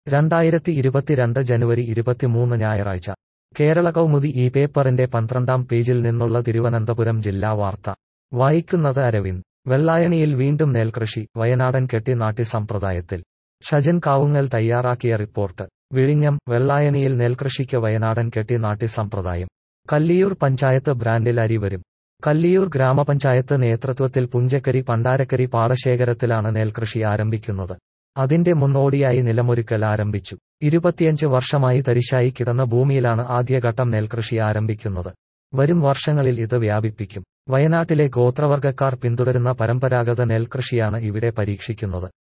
രണ്ടായിരത്തി ഇരുപത്തിരണ്ട് ജനുവരി ഇരുപത്തിമൂന്ന് ഞായറാഴ്ച കേരള കൗമുദി ഈ പേപ്പറിന്റെ പന്ത്രണ്ടാം പേജിൽ നിന്നുള്ള തിരുവനന്തപുരം ജില്ലാ വാർത്ത വായിക്കുന്നത് അരവിന്ദ് വെള്ളായണിയിൽ വീണ്ടും നെൽകൃഷി വയനാടൻ കെട്ടിനാട്ടി സമ്പ്രദായത്തിൽ ഷജൻ കാവുങ്ങൽ തയ്യാറാക്കിയ റിപ്പോർട്ട് വിഴിഞ്ഞം വെള്ളായണിയിൽ നെൽകൃഷിക്ക് വയനാടൻ കെട്ടിനാട്ടി സമ്പ്രദായം കല്ലിയൂർ പഞ്ചായത്ത് ബ്രാൻഡിൽ അരി വരും കല്ലിയൂർ ഗ്രാമപഞ്ചായത്ത് നേതൃത്വത്തിൽ പുഞ്ചക്കരി പണ്ടാരക്കരി പാടശേഖരത്തിലാണ് നെൽകൃഷി ആരംഭിക്കുന്നത് അതിന്റെ മുന്നോടിയായി നിലമൊരുക്കൽ ആരംഭിച്ചു ഇരുപത്തിയഞ്ച് വർഷമായി തരിശായി കിടന്ന ഭൂമിയിലാണ് ആദ്യഘട്ടം നെൽകൃഷി ആരംഭിക്കുന്നത് വരും വർഷങ്ങളിൽ ഇത് വ്യാപിപ്പിക്കും വയനാട്ടിലെ ഗോത്രവർഗക്കാർ പിന്തുടരുന്ന പരമ്പരാഗത നെൽകൃഷിയാണ് ഇവിടെ പരീക്ഷിക്കുന്നത്